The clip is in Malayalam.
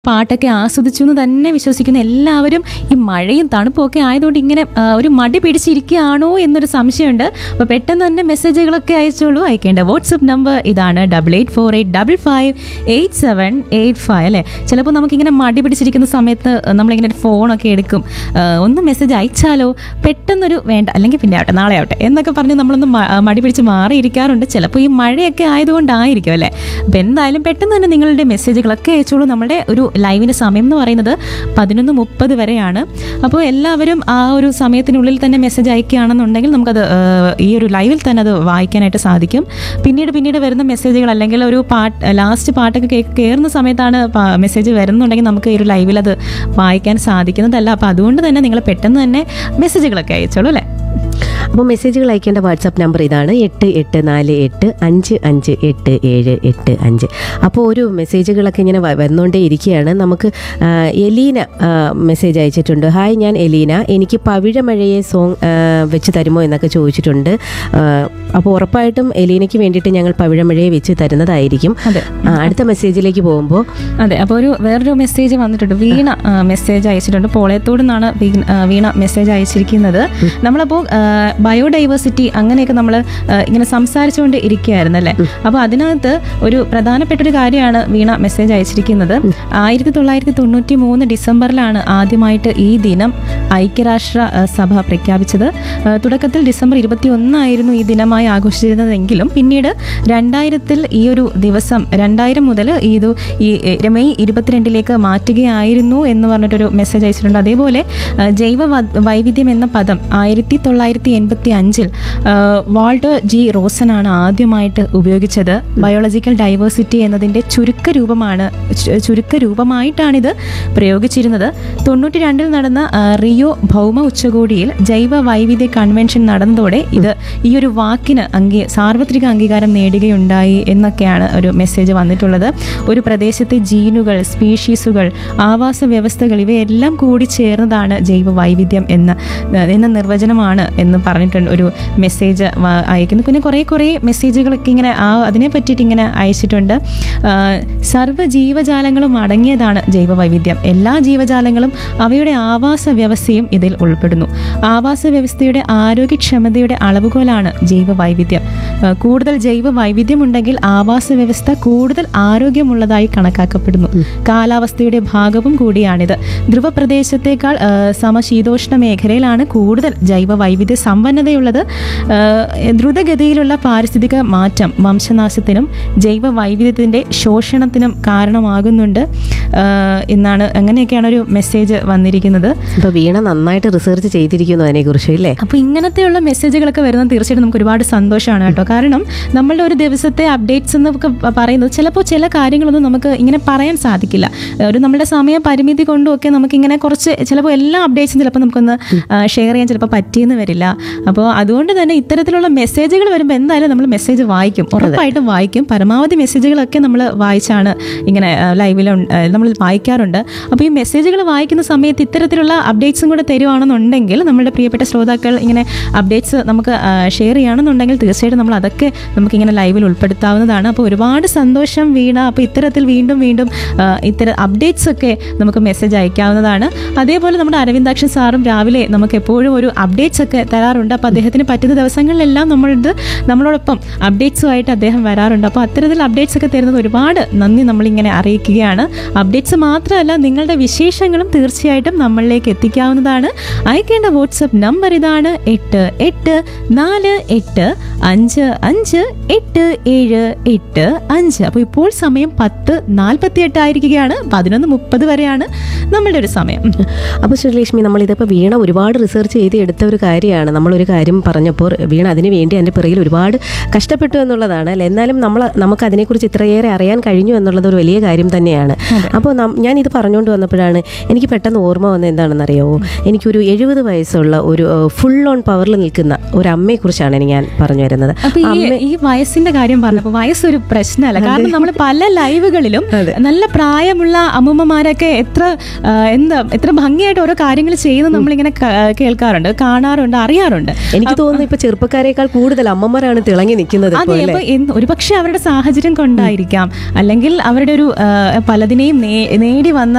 പാട്ടൊക്കെ ആസ്വദിച്ചു എന്ന് തന്നെ വിശ്വസിക്കുന്ന എല്ലാവരും ഈ മഴയും തണുപ്പും ഒക്കെ ആയതുകൊണ്ട് ഇങ്ങനെ ആ, ഒരു മടി പിടിച്ചിരിക്കുകയാണോ എന്നൊരു സംശയമുണ്ട് അപ്പോൾ പെട്ടെന്ന് തന്നെ മെസ്സേജുകളൊക്കെ അയച്ചോളൂ അയക്കേണ്ട വാട്സപ്പ് നമ്പർ ഇതാണ് double eight four eight double five eight seven eight five അല്ലേ ചിലപ്പോൾ നമുക്കിങ്ങനെ മടി പിടിച്ചിരിക്കുന്ന സമയത്ത് നമ്മളിങ്ങനെ ഒരു ഫോണൊക്കെ എടുക്കും ആ, ഒന്ന് മെസ്സേജ് അയച്ചാലോ പെട്ടെന്നൊരു വേണ്ട അല്ലെങ്കിൽ പിന്നെ ആവട്ടെ നാളെ ആവട്ടെ എന്നൊക്കെ പറഞ്ഞ് നമ്മളൊന്ന് മ- ആ, മടി പിടിച്ച് മാറിയിരിക്കാറുണ്ട് ചിലപ്പോൾ ഈ മഴയൊക്കെ ആയതുകൊണ്ടായിരിക്കും അല്ലേ അപ്പോൾ എന്തായാലും പെട്ടെന്ന് തന്നെ നിങ്ങളുടെ മെസ്സേജുകളൊക്കെ അയച്ചോളൂ നമ്മുടെ ഒരു ലൈവിൻ്റെ സമയം എന്ന് പറയുന്നത് പതിനൊന്ന് മുപ്പത് വരെയാണ് അപ്പോൾ എല്ലാവരും ആ ഒരു സമയത്തിനുള്ളിൽ തന്നെ മെസ്സേജ് അയക്കുകയാണെന്നുണ്ടെങ്കിൽ നമുക്കത് ആ, ഈ ഒരു ലൈവിൽ തന്നെ അത് വായിക്കാനായിട്ട് സാധിക്കും പിന്നീട് പിന്നീട് വരുന്ന മെസ്സേജുകൾ അല്ലെങ്കിൽ ഒരു പാട്ട് ലാസ്റ്റ് പാട്ടൊക്കെ കേ കയറുന്ന സമയത്താണ് മെസ്സേജ് വരുന്നുണ്ടെങ്കിൽ നമുക്ക് ഈ ഒരു ലൈവിൽ അത് വായിക്കാൻ സാധിക്കുന്നതല്ല അപ്പോൾ അതുകൊണ്ട് തന്നെ നിങ്ങൾ പെട്ടെന്ന് തന്നെ മെസ്സേജുകളൊക്കെ അയച്ചോളൂ അല്ലേ അപ്പോൾ മെസ്സേജുകൾ അയക്കേണ്ട വാട്സാപ്പ് നമ്പർ ഇതാണ് എട്ട് എട്ട് നാല് എട്ട് അഞ്ച് അഞ്ച് എട്ട് ഏഴ് എട്ട് അഞ്ച് അപ്പോൾ ഒരു മെസ്സേജുകളൊക്കെ ഇങ്ങനെ വ- വന്നുകൊണ്ടേ ഇരിക്കുകയാണ് നമുക്ക് ആ, എലീന ആ, മെസ്സേജ് അയച്ചിട്ടുണ്ട് ഹായ് ഞാൻ എലീന എനിക്ക് പവിഴമഴയെ സോങ് ആ, വെച്ച് തരുമോ എന്നൊക്കെ ചോദിച്ചിട്ടുണ്ട് ആ, അപ്പോൾ ഉറപ്പായിട്ടും എലീനയ്ക്ക് വേണ്ടിയിട്ട് ഞങ്ങൾ പവിഴമഴയെ വെച്ച് തരുന്നതായിരിക്കും അതെ ആ, അടുത്ത മെസ്സേജിലേക്ക് പോകുമ്പോൾ അതെ അപ്പോൾ ഒരു വേറൊരു മെസ്സേജ് വന്നിട്ടുണ്ട് വീണ ആ, മെസ്സേജ് അയച്ചിട്ടുണ്ട് പോളയത്തോട് നിന്നാണ് വീ- ആ, വീണ മെസ്സേജ് അയച്ചിരിക്കുന്നത് നമ്മളപ്പോൾ ആ, ബയോഡൈവേഴ്സിറ്റി അങ്ങനെയൊക്കെ നമ്മൾ ഇങ്ങനെ സംസാരിച്ചുകൊണ്ട് ഇരിക്കുകയായിരുന്നു അല്ലേ അപ്പോൾ അതിനകത്ത് ഒരു പ്രധാനപ്പെട്ട ഒരു കാര്യമാണ് വീണ മെസ്സേജ് അയച്ചിരിക്കുന്നത് ആയിരത്തി തൊള്ളായിരത്തി തൊണ്ണൂറ്റി മൂന്ന് ഡിസംബറിലാണ് ആദ്യമായിട്ട് ഈ ദിനം ഐക്യരാഷ്ട്ര ആ, സഭ പ്രഖ്യാപിച്ചത് ആ, തുടക്കത്തിൽ ഡിസംബർ ഇരുപത്തി ഒന്നായിരുന്നു ഈ ദിനമായി ആഘോഷിച്ചിരുന്നതെങ്കിലും പിന്നീട് രണ്ടായിരത്തിൽ ഈ ഒരു ദിവസം രണ്ടായിരം മുതൽ ഇത് ഈ എ, മെയ് ഇരുപത്തിരണ്ടിലേക്ക് മാറ്റുകയായിരുന്നു എന്ന് പറഞ്ഞിട്ടൊരു മെസ്സേജ് അയച്ചിട്ടുണ്ട് അതേപോലെ ആ, ജൈവ വ- വൈവിധ്യം എന്ന പദം ആയിരത്തി തൊള്ളായിരത്തി എൺപത്തി അഞ്ചിൽ വാൾട്ടർ ജി റോസനാണ് ആദ്യമായിട്ട് ഉപയോഗിച്ചത് ബയോളജിക്കൽ ഡൈവേഴ്സിറ്റി എന്നതിൻ്റെ ചുരുക്ക രൂപമാണ് ചു- ചുരുക്ക രൂപമായിട്ടാണിത് പ്രയോഗിച്ചിരുന്നത് തൊണ്ണൂറ്റി രണ്ടിൽ നടന്ന ആ, റിയോ ഭൗമ ഉച്ചകോടിയിൽ ജൈവ വൈവിധ്യ കൺവെൻഷൻ നടന്നതോടെ ഇത് ഈ ഒരു വാക്കിന് അംഗീ സാർവത്രിക അംഗീകാരം നേടുകയുണ്ടായി എന്നൊക്കെയാണ് ഒരു മെസ്സേജ് വന്നിട്ടുള്ളത് ഒരു പ്രദേശത്തെ ജീനുകൾ സ്പീഷീസുകൾ ആവാസ വ്യവസ്ഥകൾ ഇവയെല്ലാം കൂടി ചേർന്നതാണ് ജൈവ വൈവിധ്യം എന്ന എന്ന നിർവചനമാണ് എന്ന് പറഞ്ഞിട്ടുണ്ട് ഒരു മെസ്സേജ് വ- അയക്കുന്നു പിന്നെ കുറേ കുറേ മെസ്സേജുകളൊക്കെ ഇങ്ങനെ ആ അതിനെ പറ്റിയിട്ട് ഇങ്ങനെ അയച്ചിട്ടുണ്ട് ആ, സർവ്വ ജീവജാലങ്ങളും അടങ്ങിയതാണ് ജൈവ വൈവിധ്യം എല്ലാ ജീവജാലങ്ങളും അവയുടെ ആവാസ വ്യവസ്ഥയും ഇതിൽ ഉൾപ്പെടുന്നു ആവാസ വ്യവസ്ഥയുടെ ആരോഗ്യക്ഷമതയുടെ അളവുകോലാണ് ജൈവ വൈവിധ്യം ആ, കൂടുതൽ ജൈവ വൈവിധ്യം ഉണ്ടെങ്കിൽ ആവാസ വ്യവസ്ഥ കൂടുതൽ ആരോഗ്യമുള്ളതായി കണക്കാക്കപ്പെടുന്നു കാലാവസ്ഥയുടെ ഭാഗവും കൂടിയാണിത് ധ്രുവപ്രദേശത്തേക്കാൾ ആ, സമശീതോഷ്ണ മേഖലയിലാണ് കൂടുതൽ ജൈവ വൈവിധ്യ സമ്പന്നതയുള്ളത് ആ, ദ്രുതഗതിയിലുള്ള പാരിസ്ഥിതിക മാറ്റം വംശനാശത്തിനും ജൈവ വൈവിധ്യത്തിൻ്റെ ശോഷണത്തിനും കാരണമാകുന്നുണ്ട് ആ, എന്നാണ് അങ്ങനെയൊക്കെയാണ് ഒരു മെസ്സേജ് വന്നിരിക്കുന്നത് ഇപ്പോൾ വീണ നന്നായിട്ട് റിസർച്ച് ചെയ്തിരിക്കുന്നു അതിനെക്കുറിച്ച് ഇല്ലേ അപ്പോൾ ഇങ്ങനത്തെയുള്ള മെസ്സേജുകളൊക്കെ വരുന്നത് തീർച്ചയായിട്ടും നമുക്ക് ഒരുപാട് സന്തോഷമാണ് കേട്ടോ കാരണം നമ്മളുടെ ഒരു ദിവസത്തെ അപ്ഡേറ്റ്സ് എന്നൊക്കെ പ- പറയുന്നത് ചിലപ്പോൾ ചില കാര്യങ്ങളൊന്നും നമുക്ക് ഇങ്ങനെ പറയാൻ സാധിക്കില്ല ഒരു നമ്മുടെ സമയ പരിമിതി കൊണ്ടും ഒക്കെ നമുക്കിങ്ങനെ കുറച്ച് ചിലപ്പോൾ എല്ലാ അപ്ഡേറ്റ്സും ചിലപ്പോൾ നമുക്കൊന്ന് ഷെയർ ചെയ്യാൻ ചിലപ്പോൾ പറ്റിയെന്ന് വരില്ല അപ്പോൾ അതുകൊണ്ട് തന്നെ ഇത്തരത്തിലുള്ള മെസ്സേജുകൾ വരുമ്പോൾ എന്തായാലും നമ്മൾ മെസ്സേജ് വായിക്കും ഉറപ്പായിട്ടും വായിക്കും പരമാവധി മെസ്സേജുകളൊക്കെ നമ്മൾ വായിച്ചാണ് ഇങ്ങനെ ലൈവിൽ നമ്മൾ വായിക്കാറുണ്ട് അപ്പോൾ ഈ മെസ്സേജുകൾ വായിക്കുന്ന സമയത്ത് ഇത്തരത്തിലുള്ള അപ്ഡേറ്റ്സും കൂടെ തരുവാണെന്നുണ്ടെങ്കിൽ നമ്മുടെ പ്രിയപ്പെട്ട ശ്രോതാക്കൾ ഇങ്ങനെ അപ്ഡേറ്റ്സ് നമുക്ക് ഷെയർ ചെയ്യുകയാണെന്നുണ്ടെങ്കിൽ തീർച്ചയായിട്ടും നമ്മൾ അതൊക്കെ നമുക്കിങ്ങനെ ലൈവിൽ ഉൾപ്പെടുത്താവുന്നതാണ് അപ്പോൾ ഒരുപാട് സന്തോഷം വീണ അപ്പോൾ ഇത്തരത്തിൽ വീണ്ടും വീണ്ടും ആ, ഇത്തരം അപ്ഡേറ്റ്സ് ഒക്കെ നമുക്ക് മെസ്സേജ് അയക്കാവുന്നതാണ് അതേപോലെ നമ്മുടെ അരവിന്ദാക്ഷൻ സാറും രാവിലെ നമുക്ക് എപ്പോഴും ഒരു അപ്ഡേറ്റ്സ് ഒക്കെ തരാറുണ്ട് അപ്പോൾ അദ്ദേഹത്തിന് പറ്റുന്ന ദിവസങ്ങളിലെല്ലാം നമ്മളിത് നമ്മളോടൊപ്പം അപ്ഡേറ്റ്സുമായിട്ട് അദ്ദേഹം വരാറുണ്ട് അപ്പോൾ അത്തരത്തിൽ അപ്ഡേറ്റ്സ് ഒക്കെ തരുന്നത് ഒരുപാട് നന്ദി നമ്മളിങ്ങനെ അറിയിക്കുകയാണ് അപ്ഡേറ്റ്സ് മാത്രമല്ല നിങ്ങളുടെ വിശേഷങ്ങളും തീർച്ചയായിട്ടും നമ്മളിലേക്ക് എത്തിക്കാവുന്നതാണ് അയക്കേണ്ട വാട്സപ്പ് നമ്പർ ഇതാണ് എട്ട് എട്ട് നാല് എട്ട് അഞ്ച് അഞ്ച് എട്ട് ഏഴ് എട്ട് അഞ്ച് അപ്പോൾ ഇപ്പോൾ സമയം പത്ത് നാൽപ്പത്തി എട്ട് ആയിരിക്കുകയാണ് പതിനൊന്ന് മുപ്പത് വരെയാണ് നമ്മളുടെ ഒരു സമയം അപ്പോൾ ശ്രീലക്ഷ്മി നമ്മളിതിപ്പോൾ വീണ ഒരുപാട് റിസർച്ച് ചെയ്ത് എടുത്ത ഒരു കാര്യമാണ് നമ്മളൊരു കാര്യം പറഞ്ഞപ്പോൾ വീണ അതിന് വേണ്ടി അതിൻ്റെ പിറകിൽ ഒരുപാട് കഷ്ടപ്പെട്ടു എന്നുള്ളതാണ് അല്ലേ എന്നാലും നമ്മൾ നമുക്ക് അതിനെക്കുറിച്ച് ഇത്രയേറെ അറിയാൻ കഴിഞ്ഞു എന്നുള്ളത് ഒരു വലിയ കാര്യം തന്നെയാണ് അപ്പോൾ നം- ഞാൻ ഇത് പറഞ്ഞുകൊണ്ട് വന്നപ്പോഴാണ് എനിക്ക് പെട്ടെന്ന് ഓർമ്മ വന്നത് എന്താണെന്ന് അറിയാവോ എനിക്കൊരു എഴുപത് വയസ്സുള്ള ഒരു ഫുൾ ഓൺ പവറിൽ നിൽക്കുന്ന ഒരു അമ്മയെക്കുറിച്ചാണ് ഇനി ഞാൻ പറഞ്ഞു വരുന്നത് അപ്പൊ ഈ ഈ വയസ്സിന്റെ കാര്യം പറഞ്ഞപ്പോ വയസ്സൊരു പ്രശ്നമല്ല കാരണം നമ്മൾ പല ലൈവുകളിലും നല്ല പ്രായമുള്ള അമ്മൂമ്മമാരൊക്കെ എത്ര ആ, എന്താ എത്ര ഭംഗിയായിട്ട് ഓരോ കാര്യങ്ങൾ ചെയ്യുന്നത് നമ്മളിങ്ങനെ ക- കേൾക്കാറുണ്ട് കാണാറുണ്ട് അറിയാറുണ്ട് എനിക്ക് തോന്നുന്നു ഇപ്പൊ ചെറുപ്പക്കാരെക്കാൾ കൂടുതൽ അമ്മമാരാണ് തിളങ്ങി നിൽക്കുന്നത് ഇപ്പോൾ അതെ അല്ലേ അപ്പൊ എന്ത് ഒരുപക്ഷെ അവരുടെ സാഹചര്യം കൊണ്ടായിരിക്കാം അല്ലെങ്കിൽ അവരുടെ ഒരു ആ, പലതിനെയും നേ- നേടി വന്ന